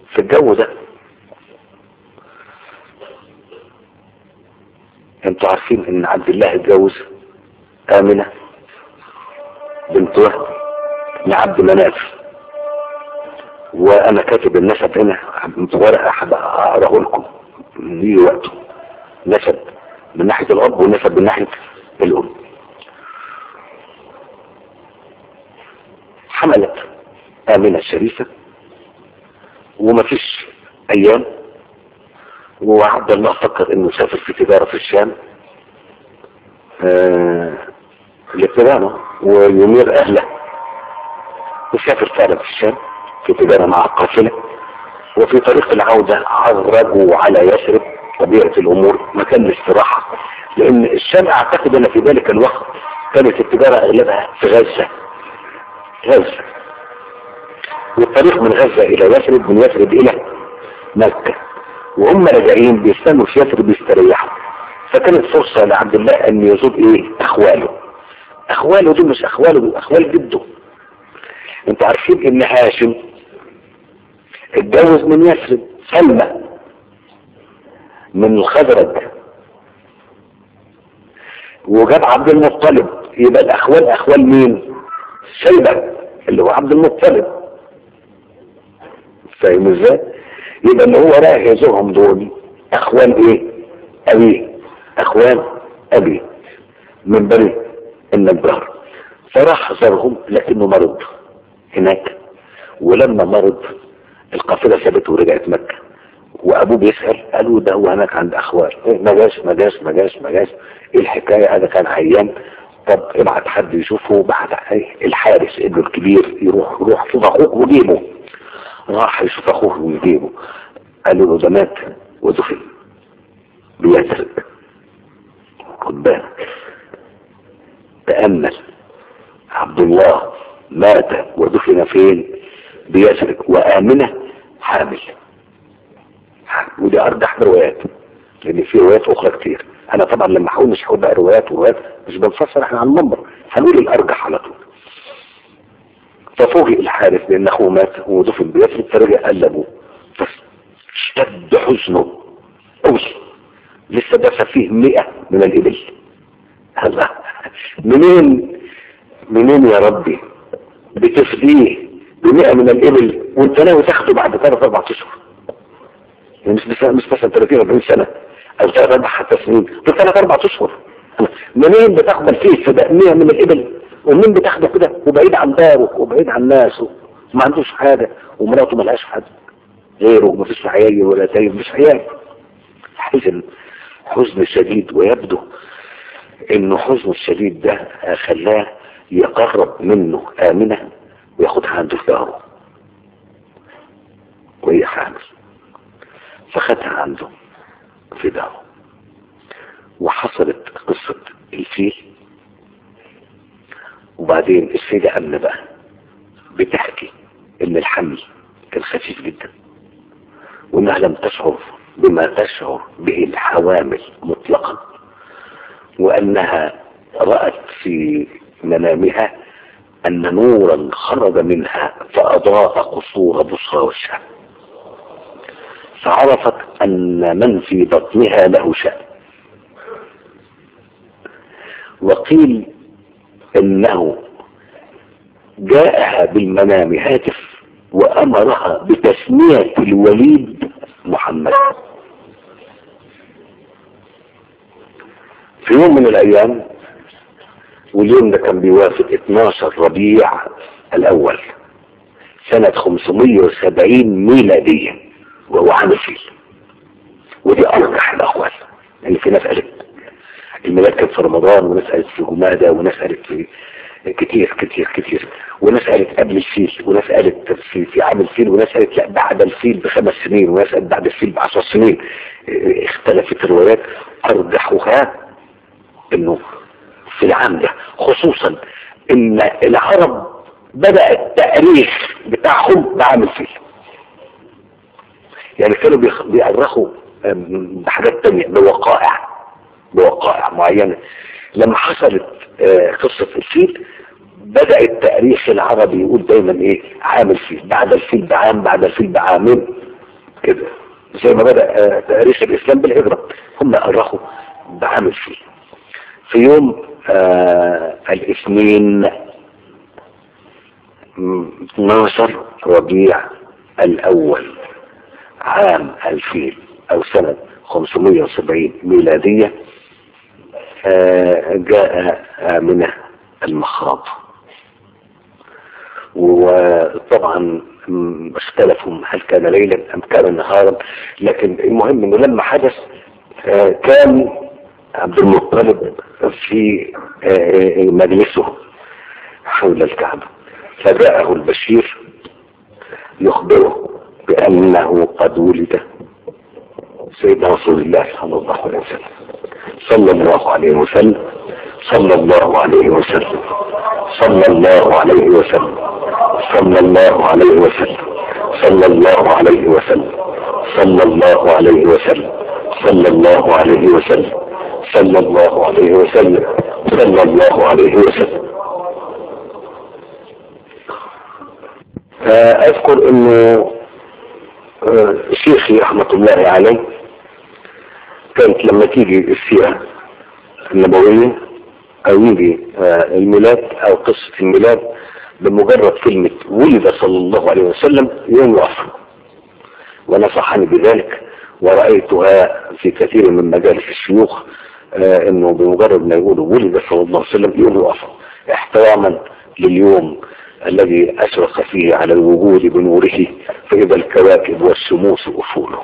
في الجو ده انتوا عارفين ان عبد الله اتجوز آمنة بنت وهب لعبد مناف وانا كاتب النسب هنا ورقة هبقى اقراه لكم ليه وقته نسب من ناحية الاب ونسب من ناحية الام حملت آمنة الشريفة ومفيش ايام وعبد الله فكر انه يسافر في تجارة في الشام آه للتجارة ويمير اهله وسافر فعلا في الشام في تجارة مع القافلة وفي طريق العودة عرجوا على يثرب طبيعة الامور مكان الاستراحة لان الشام اعتقد ان في ذلك الوقت كانت التجارة اغلبها في غزة غزة والطريق من غزة الى يثرب من يثرب الى مكة وهم راجعين بيستنوا في يثرب يستريحوا فكانت فرصة لعبد الله ان يزور ايه اخواله اخواله دول مش اخواله دول اخوال جده انتوا عارفين ان هاشم اتجوز من يثرب سلمى من الخزرج وجاب عبد المطلب يبقى الاخوال اخوال مين شيبة اللي هو عبد المطلب فاهم ازاي يبقى اللي هو رايح يزورهم دول اخوال ايه ابيه اخوال ابي من بني النجار فراح زارهم لكنه مرض هناك ولما مرض القافله سابته ورجعت مكه وابوه بيسال قالوا ده هو هناك عند اخوال إيه ما جاش ما جاش ما جاش ما جاش ايه الحكايه هذا كان عيان طب ابعت حد يشوفه بعد الحارس ابنه الكبير يروح يروح شوف اخوك وجيبه راح يشوف اخوه ويجيبه قالوا له ده مات ودفن بيسرق خد بالك تأمل عبد الله مات ودفن فين بيسرق وآمنة حامل ودي أرجح روايات لأن في روايات أخرى كتير أنا طبعا لما هقول مش هقول بقى روايات وروايات مش بنفسر احنا على المنبر هنقول الأرجح على طول ففوجئ الحارس بأن أخوه مات ودفن بيسرق فرجع قال لأبوه اشتد حزنه قوي لسه دفع فيه مئة من الإبل الله منين منين يا ربي بتفديه بمئة من الإبل وانت ناوي تاخده بعد ثلاث أربع أشهر يعني مش مثلا مش مثلا 30 40 سنة أو ثلاث أربع حتى سنين في ثلاث أربع أشهر منين بتاخد الفيل في 100 من الإبل ومنين بتاخده كده وبعيد عن داره وبعيد عن ناسه وما عندوش حاجة ومراته ملهاش حد غيره ومفيش عيال ولا تايب مش عيال حزن حزن شديد ويبدو انه حزن الشديد ده خلاه يقرب منه آمنة وياخدها عنده في داره وهي حامل فخدها عنده في داره وحصلت قصة الفيل وبعدين السيدة أمنة بقى بتحكي ان الحمل كان خفيف جدا وانها لم تشعر بما تشعر به الحوامل مطلقا وانها رأت في منامها ان نورا خرج منها فاضاء قصور بصرى والشام فعرفت ان من في بطنها له شأن وقيل انه جاءها بالمنام هاتف وامرها بتسمية الوليد محمد في يوم من الايام واليوم ده كان بيوافق 12 ربيع الاول سنة 570 ميلادية وهو عام الفيل ودي ارجح الاقوال لان في ناس قالت الميلاد كان في رمضان وناس قالت في جمادة وناس قالت في كتير كتير كتير وناس قالت قبل الفيل وناس قالت في, في عام الفيل وناس قالت لا بعد الفيل بخمس سنين وناس قالت بعد الفيل بعشر سنين اختلفت الروايات ارجحها انه في العام ده خصوصا ان العرب بدأ التاريخ بتاعهم بعام الفيل يعني كانوا بيأرخوا بحاجات تانية بوقائع بوقائع معينة لما حصلت قصة الفيل بدأ التاريخ العربي يقول دايما ايه عام الفيل بعد الفيل بعام بعد الفيل بعامين كده زي ما بدأ تاريخ الإسلام بالهجرة هم أرخوا بعمل فيه في يوم آه الاثنين 12 ربيع الأول عام 2000 أو سنة 570 ميلادية آه جاء آمنة المخاض وطبعا اختلفوا هل كان ليلا أم كان نهارا لكن المهم أنه لما حدث آه كان عبد المطلب في مجلسه حول الكعبة فجاءه البشير يخبره بأنه قد ولد سيدنا رسول الله صلى الله عليه وسلم صلى الله عليه وسلم صلى الله عليه وسلم صلى الله عليه وسلم صلى الله عليه وسلم صلى الله عليه وسلم صلى الله عليه وسلم صلى الله عليه وسلم صلى الله عليه وسلم صلى الله عليه وسلم فاذكر انه شيخي رحمة الله عليه كانت لما تيجي السيرة النبوية او يجي الميلاد او قصة الميلاد بمجرد كلمة ولد صلى الله عليه وسلم يوم يقف ونصحني بذلك ورأيتها في كثير من مجالس الشيوخ آه انه بمجرد ما يقولوا ولد صلى الله عليه وسلم يوم يقف احتراما لليوم الذي اشرق فيه على الوجود بنوره فاذا الكواكب والشموس افوله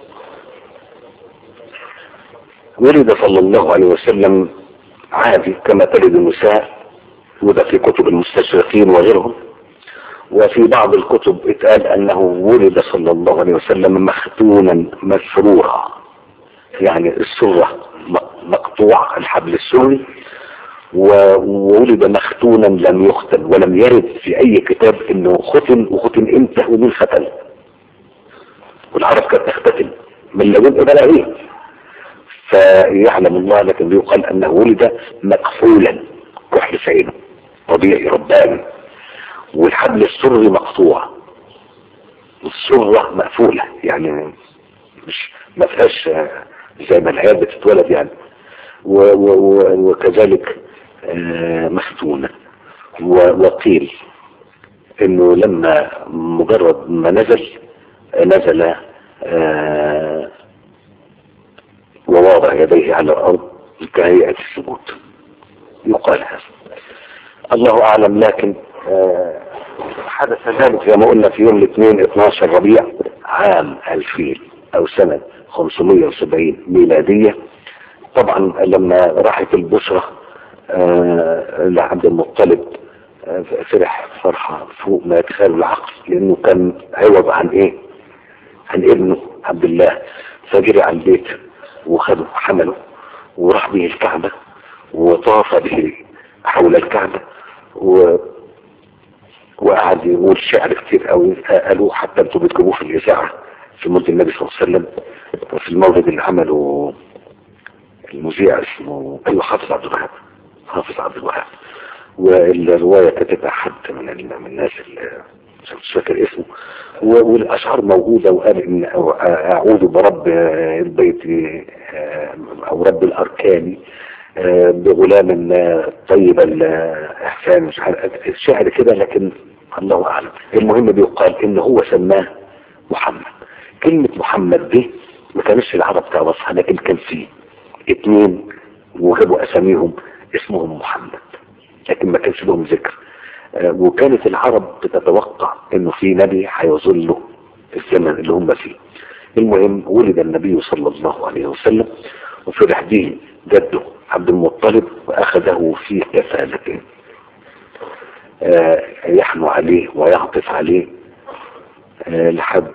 ولد صلى الله عليه وسلم عادي كما تلد النساء وده في كتب المستشرقين وغيرهم وفي بعض الكتب اتقال انه ولد صلى الله عليه وسلم مختونا مسرورا يعني السرة مقطوع الحبل السري وولد مختونا لم يختن ولم يرد في اي كتاب انه ختن وختن امتى ومين ختن والعرب كانت تختتن من لدن ابراهيم فيعلم الله لكن بيقال انه ولد مكفولا كحل في عينه طبيعي رباني والحبل السري مقطوع السرة مقفولة يعني مش ما فيهاش زي ما العيال بتتولد يعني و و و وكذلك مختونة وقيل انه لما مجرد ما نزل نزل ووضع يديه على الارض كهيئة السجود يقال هذا الله اعلم لكن حدث ذلك زي ما قلنا في يوم الاثنين 12 ربيع عام 2000 او سنة 570 ميلادية طبعا لما راحت البشرة آه لعبد المطلب آه فرح فرحة فوق ما يتخيل العقل لانه كان عوض عن ايه عن ابنه عبد الله فجري على البيت وخده حمله وراح به الكعبة وطاف به حول الكعبة و وقعد يقول شعر كتير قوي قالوه حتى انتوا بتجيبوه في الاذاعه في مولد النبي صلى الله عليه وسلم وفي المولد اللي عمله المذيع اسمه ايوه حافظ عبد الوهاب حافظ عبد الوهاب والروايه كتبها حد من من الناس اللي مش فاكر اسمه والاشعار موجوده وقال ان اعوذ برب البيت او رب الاركان بغلام طيب الاحسان مش عارف الشعر كده لكن الله اعلم المهم بيقال ان هو سماه محمد كلمة محمد دي ما كانش العرب تعرفها لكن كان فيه اتنين وجابوا اساميهم اسمهم محمد لكن ما كانش لهم ذكر آه وكانت العرب بتتوقع انه في نبي هيظله الزمن اللي هم فيه المهم ولد النبي صلى الله عليه وسلم وفرح به جده عبد المطلب واخذه في كفالته آه يحنو عليه ويعطف عليه آه لحد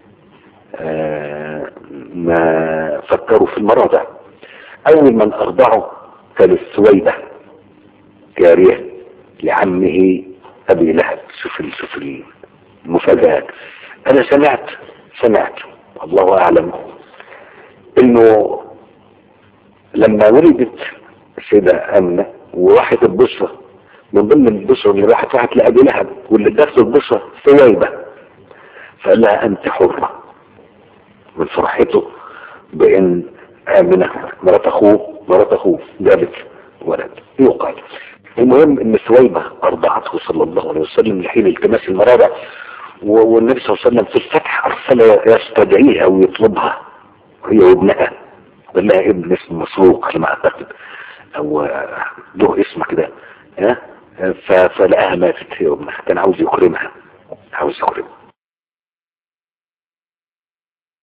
آه ما فكروا في المراضع اول من ارضعه كانت سويبة جارية لعمه ابي لهب شوف شوف المفاجآت انا سمعت سمعت الله اعلم انه لما ولدت السيدة امنة وراحت البصرة من ضمن البصرة اللي راحت راحت لابي لهب واللي دخل البصرة سويبة فقال لها انت حرة من فرحته بان امنه مرات اخوه مرات اخوه جابت ولد يقال المهم ان ثويبه ارضعته صلى الله عليه وسلم لحين التماس المرارة و- والنبي صلى الله عليه وسلم في الفتح ارسل يستدعيها ويطلبها هي وابنها قال لها ابن اسمه مسروق على ما اعتقد او آه، له اسم كده ها ف- فلقاها ماتت هي وابنها كان عاوز يكرمها عاوز يكرمها